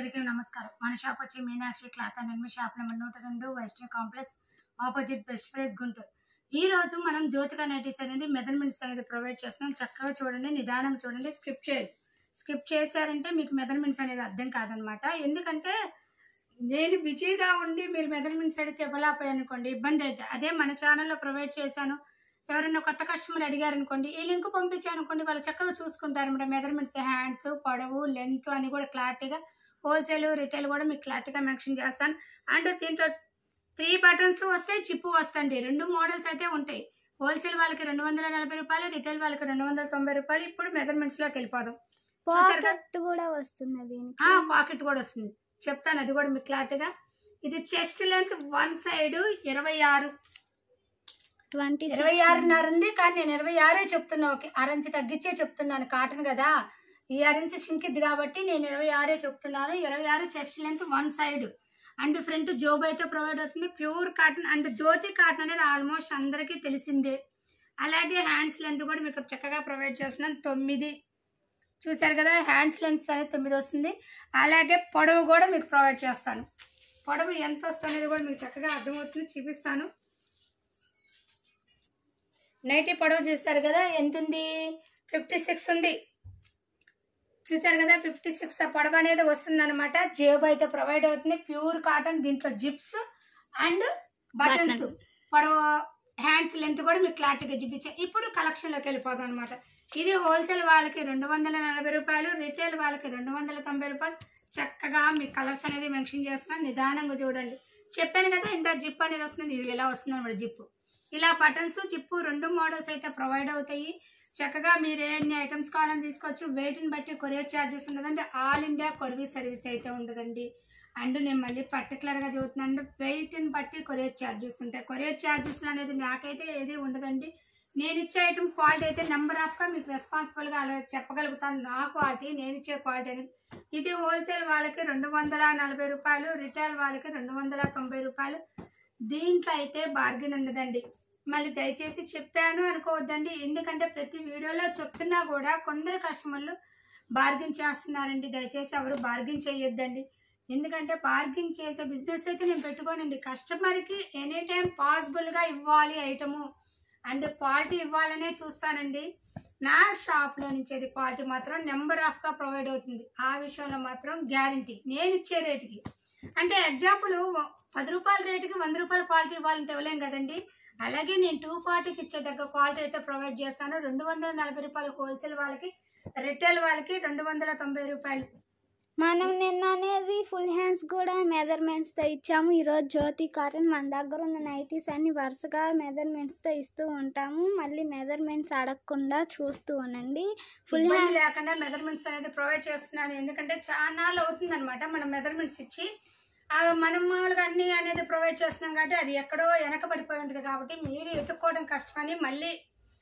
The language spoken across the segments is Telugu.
అందరికీ నమస్కారం మన షాప్ వచ్చి మీనాక్షి క్లాత్ అండ్ ఎనిమిది షాప్ నెంబర్ నూట రెండు Vaishnav complex opposite best price Guntur ఈ రోజు మనం జ్యోతిక నైటీస్ అనేది మెజర్మెంట్స్ అనేది ప్రొవైడ్ చేస్తున్నాం చక్కగా చూడండి నిదానంగా చూడండి స్కిప్ చేయండి స్కిప్ చేశారంటే మీకు మెజర్మెంట్స్ అనేది అర్థం కాదనమాట ఎందుకంటే నేను బిజీగా ఉండి మీరు మెజర్మెంట్స్ అడిగితే ఇవ్వలేకపోయాను అనుకోండి ఇబ్బంది అయితే అదే మన ఛానల్లో ప్రొవైడ్ చేశాను ఎవరైనా కొత్త కస్టమర్ అడిగారు అనుకోండి ఈ లింక్ పంపించాను అనుకోండి వాళ్ళు చక్కగా చూసుకుంటారు అనమాట మెజర్మెంట్స్ హ్యాండ్స్ పొడవు లెంత్ అని కూడా క్లారిటీగా హోల్సేల్ రిటైల్ కూడా మీకు క్లారిటీగా మెన్షన్ చేస్తాను అండ్ దీంట్లో త్రీ బటన్స్ వస్తాయి చిప్పు వస్తుంది రెండు మోడల్స్ అయితే ఉంటాయి హోల్సేల్ వాళ్ళకి రెండు వందల నలభై రూపాయలు రిటైల్ వాళ్ళకి రెండు వందల తొంభై రూపాయలు ఇప్పుడు మెజర్మెంట్స్లోకి వెళ్ళిపోదాం చూసారుగా? పాకెట్ కూడా వస్తుంది దీనికి ఆ పాకెట్ కూడా వస్తుంది చెప్తాను అది కూడా మీకు క్లారిటీగా ఇది చెస్ట్ లెంత్ వన్ సైడ్ ఇరవై ఆరు ట్వంటీ ఇరవై ఆరున్నర ఉంది కానీ నేను ఇరవై ఆరే చెప్తున్నా ఓకే అరంచి తగ్గించే చెప్తున్నాను కాటన్ కదా ఈ అరంచి సింకిద్ది కాబట్టి నేను ఇరవై ఆరే చెప్తున్నాను ఇరవై ఆరు chest length one side and front జోబ్ అయితే ప్రొవైడ్ అవుతుంది pure cotton and Jyothi cotton అనేది ఆల్మోస్ట్ అందరికీ తెలిసిందే అలాగే హ్యాండ్స్ లెంత్ కూడా మీకు చక్కగా ప్రొవైడ్ చేస్తున్నాను తొమ్మిది చూసారు కదా హ్యాండ్స్ లెంత్ అనేది తొమ్మిది వస్తుంది అలాగే పొడవు కూడా మీకు ప్రొవైడ్ చేస్తాను పొడవు ఎంత వస్తుంది అనేది కూడా మీకు చక్కగా అర్థమవుతుంది చూపిస్తాను నైటీ పొడవు చూస్తారు కదా ఎంత ఉంది ఫిఫ్టీ సిక్స్ ఉంది చూసారు కదా ఫిఫ్టీ సిక్స్ పొడవు అనేది వస్తుంది అనమాట జేబు అయితే ప్రొవైడ్ అవుతుంది ప్యూర్ కాటన్ దీంట్లో జిప్స్ అండ్ బటన్స్ Button. పొడవు హ్యాండ్స్ లెంత్ కూడా మీకు క్లారిటీగా చూపించాను ఇప్పుడు కలెక్షన్లోకి వెళ్ళిపోతాం అనమాట ఇది హోల్సేల్ వాళ్ళకి రెండు వందల నలభై రూపాయలు రిటైల్ వాళ్ళకి రెండు వందల తొంభై రూపాయలు చక్కగా మీ కలర్స్ అనేది మెన్షన్ చేస్తున్నాను నిదానంగా చూడండి చెప్పాను కదా ఇంత జిప్ అనేది వస్తుంది ఇది ఎలా వస్తుంది అనమాట జిప్ ఇలా బటన్స్ జిప్పు రెండు మోడల్స్ అయితే ప్రొవైడ్ అవుతాయి చక్కగా మీరు ఎన్ని ఐటమ్స్ కావాలని తీసుకోవచ్చు వెయిట్ని బట్టి కొరియర్ ఛార్జెస్ ఉండదండి ఆల్ ఇండియా కొరియర్ సర్వీస్ అయితే ఉండదండి అండ్ నేను మళ్ళీ పర్టికులర్గా చూస్తున్నాను వెయిట్ని బట్టి కొరియర్ ఛార్జెస్ ఉంటాయి కొరియర్ ఛార్జెస్ అనేది నాకైతే ఏది ఉండదండి నేను ఇచ్చే ఐటమ్ క్వాలిటీ అయితే నెంబర్ ఆఫ్గా మీకు రెస్పాన్సిబుల్గా అలా చెప్పగలుగుతాను నా క్వాలిటీ నేను ఇచ్చే క్వాలిటీ అనేది ఇది హోల్సేల్ వాళ్ళకి రెండు వందల నలభై రూపాయలు రిటైల్ వాళ్ళకి రెండు వందల తొంభై రూపాయలు దీంట్లో అయితే బార్గెన్ ఉండదండి మళ్ళీ దయచేసి చెప్పాను అనుకోవద్దండి ఎందుకంటే ప్రతి వీడియోలో చెప్తున్నా కూడా కొందరు కస్టమర్లు బార్గెన్ చేస్తున్నారండి దయచేసి ఎవరు బార్గెన్ చేయొద్దండి ఎందుకంటే బార్గెన్ చేసే బిజినెస్ అయితే నేను పెట్టుకోనండి కస్టమర్కి ఎనీ టైం పాసిబుల్గా ఇవ్వాలి ఐటము అండ్ క్వాలిటీ ఇవ్వాలనే చూస్తానండి నా షాప్లో నుంచి అది క్వాలిటీ మాత్రం నెంబర్ ఆఫ్గా ప్రొవైడ్ అవుతుంది ఆ విషయంలో మాత్రం గ్యారంటీ నేను ఇచ్చే రేటుకి అంటే ఎగ్జాంపుల్ పది రూపాయల రేటుకి వంద రూపాయల క్వాలిటీ ఇవ్వాలంటే ఇవ్వలేం కదండి అలాగే నేను టూ ఫార్టీకి ఇచ్చే దగ్గర క్వాలిటీ అయితే ప్రొవైడ్ చేస్తాను రెండు వందల నలభై రూపాయలు హోల్సేల్ వాళ్ళకి రిటైల్ వాళ్ళకి రెండు వందల తొంభై రూపాయలు మనం నిన్న అనేది ఫుల్ హ్యాండ్స్ కూడా మెజర్మెంట్స్ తో ఇచ్చాము ఈరోజు జ్యోతి కాటన్ మన దగ్గర ఉన్న నైటీస్ అన్ని వరుసగా మెజర్మెంట్స్ తో ఇస్తూ ఉంటాము మళ్ళీ మెజర్మెంట్స్ అడగకుండా చూస్తూ ఉండండి ఫుల్ ఇబ్బంది హ్యాండ్ లేకుండా మెజర్మెంట్స్ అనేది ప్రొవైడ్ చేస్తున్నాను ఎందుకంటే చాలా అవుతుంది అనమాట మనం మెజర్మెంట్స్ ఇచ్చి ఆ మనం మామూలుగా అన్ని అనేది ప్రొవైడ్ చేస్తున్నాం కాబట్టి అది ఎక్కడో వెనకబడిపోయి ఉంటుంది కాబట్టి మీరు ఎత్తుక్కోవడం కష్టమని మళ్ళీ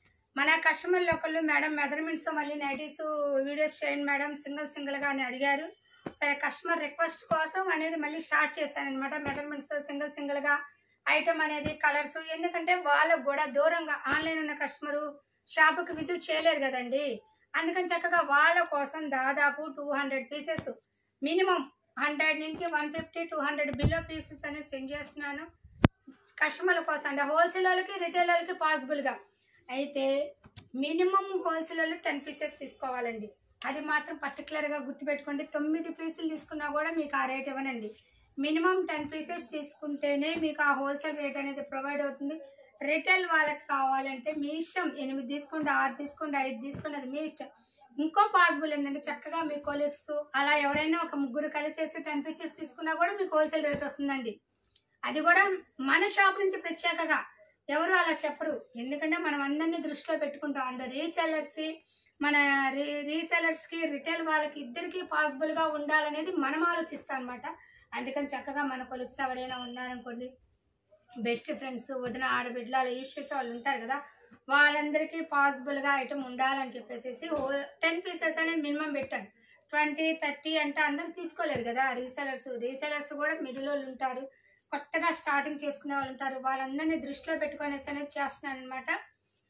మన కస్టమర్లు ఒకళ్ళు మేడం మెజర్మెంట్స్ మళ్ళీ నైటీస్ వీడియోస్ చేయండి మేడం సింగిల్ సింగిల్గా అని అడిగారు సరే కస్టమర్ రిక్వెస్ట్ కోసం అనేది మళ్ళీ స్టార్ట్ చేశాను అనమాట మెజర్మెంట్స్ సింగిల్ సింగిల్గా ఐటమ్ అనేది కలర్స్ ఎందుకంటే వాళ్ళకు కూడా దూరంగా ఆన్లైన్ ఉన్న కస్టమరు షాపుకి విజిట్ చేయలేరు కదండి అందుకని చక్కగా వాళ్ళ కోసం దాదాపు two hundred pieces minimum hundred నుంచి one fifty two hundred below pieces అనేది సెండ్ చేస్తున్నాను కస్టమర్ల కోసం అంటే హోల్సేల్ వాళ్ళకి రిటైల్ వాళ్ళకి పాసిబుల్గా అయితే మినిమం హోల్సేల్ వాళ్ళు టెన్ పీసెస్ తీసుకోవాలండి అది మాత్రం పర్టికులర్గా గుర్తుపెట్టుకోండి తొమ్మిది పీసులు తీసుకున్నా కూడా మీకు ఆ రేట్ ఇవ్వనండి మినిమం టెన్ పీసెస్ తీసుకుంటేనే మీకు ఆ హోల్సేల్ రేట్ అనేది ప్రొవైడ్ అవుతుంది రిటైల్ వాళ్ళకి కావాలంటే మీ ఇష్టం ఎనిమిది తీసుకోండి ఆరు తీసుకోండి ఐదు తీసుకోండి అది మీ ఇష్టం ఇంకో పాసిబుల్ ఏంటంటే చక్కగా మీ కొలీగ్స్ అలా ఎవరైనా ఒక ముగ్గురు కలిసేసి టెన్ పీసెస్ తీసుకున్నా కూడా మీకు హోల్సేల్ రేట్ వస్తుందండి అది కూడా మన షాప్ నుంచి ప్రత్యేకంగా ఎవరు అలా చెప్పరు ఎందుకంటే మనం అందరినీ దృష్టిలో పెట్టుకుంటాం అండ్ రీసెలర్స్ మన రీ రీసెలర్స్కి రిటైల్ వాళ్ళకి ఇద్దరికి పాసిబుల్గా ఉండాలనేది మనం ఆలోచిస్తాం అనమాట అందుకని చక్కగా మన కొలీగ్స్ ఎవరైనా ఉన్నారనుకోండి బెస్ట్ ఫ్రెండ్స్ వదిన ఆడబిడ్డలు అలా యూజ్ చేసే వాళ్ళు ఉంటారు కదా వాళ్ళందరికీ పాసిబుల్గా ఐటమ్ ఉండాలని చెప్పేసి టెన్ పీసెస్ అనేది మినిమం పెట్టాను ట్వంటీ థర్టీ అంటే అందరు తీసుకోలేరు కదా రీసెలర్స్ రీసెలర్స్ కూడా మిడిల్ వాళ్ళు ఉంటారు కొత్తగా స్టార్టింగ్ చేసుకునే వాళ్ళు ఉంటారు వాళ్ళందరినీ దృష్టిలో పెట్టుకునేసి అనేది చేస్తున్నాను అనమాట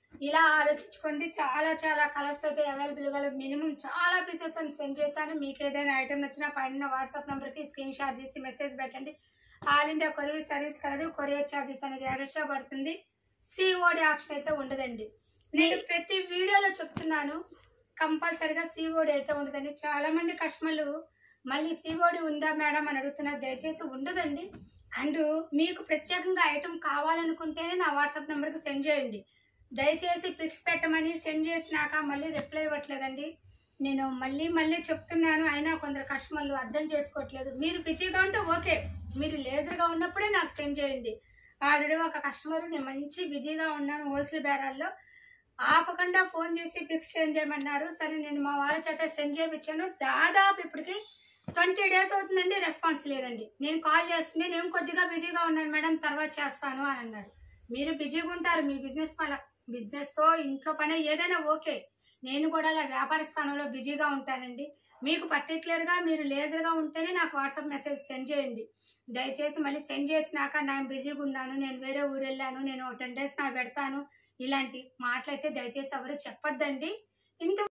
ఇలా ఆలోచించుకోండి చాలా చాలా కలర్స్ అయితే అవైలబుల్గా మినిమం చాలా పీసెస్ అని సెండ్ చేశాను మీకు ఏదైనా ఐటమ్ నచ్చినా పైన వాట్సాప్ నెంబర్కి స్క్రీన్ షాట్ తీసి మెసేజ్ పెట్టండి ఆల్ ఇండియా కొరియర్ సర్వీస్ కలదు కొరియర్ ఛార్జెస్ అనేది ఎక్స్ట్రా పడుతుంది సిఓడి ఆప్షన్ అయితే ఉండదండి నేను ప్రతి వీడియోలో చెప్తున్నాను కంపల్సరిగా సిఓడి అయితే ఉండదండి చాలా మంది కస్టమర్లు మళ్ళీ సిఓడి ఉందా మేడం అని అడుగుతున్నారు దయచేసి ఉండదండి అండ్ మీకు ప్రత్యేకంగా ఐటమ్ కావాలనుకుంటేనే నా వాట్సాప్ నెంబర్కి సెండ్ చేయండి దయచేసి పిక్స్ పెట్టమని సెండ్ చేసినాక మళ్ళీ రిప్లై ఇవ్వట్లేదండి నేను మళ్ళీ మళ్ళీ చెప్తున్నాను అయినా కొందరు కస్టమర్లు అర్థం చేసుకోవట్లేదు మీరు బిజీగా ఉంటే ఓకే మీరు లేజర్గా ఉన్నప్పుడే నాకు సెండ్ చేయండి ఆల్రెడీ ఒక కస్టమర్ నేను మంచి బిజీగా ఉన్నాను హోల్సేల్ బేరాల్లో ఆపకుండా ఫోన్ చేసి పిక్స్ సెండ్ చేయమన్నారు సరే నేను మా వాళ్ళ చేత సెండ్ చేయించాను దాదాపు ఇప్పటికి ట్వంటీ డేస్ అవుతుందండి రెస్పాన్స్ లేదండి నేను కాల్ చేస్తుంటే నేను కొద్దిగా బిజీగా ఉన్నాను మేడం తర్వాత చేస్తాను అని అన్నాడు మీరు బిజీగా ఉంటారు మీ బిజినెస్ పల బిజినెస్తో ఇంట్లో పని ఏదైనా ఓకే నేను కూడా అలా వ్యాపార స్థానంలో బిజీగా ఉంటానండి మీకు పర్టికులర్గా మీరు లేజర్గా ఉంటేనే నాకు వాట్సాప్ మెసేజ్ సెండ్ చేయండి దయచేసి మళ్ళీ సెండ్ చేసినాక నేను బిజీగా ఉన్నాను నేను వేరే ఊరు వెళ్ళాను నేను టెన్ డేస్ నా పెడతాను ఇలాంటి మాటలైతే దయచేసి ఎవరు చెప్పొద్దండి ఇంత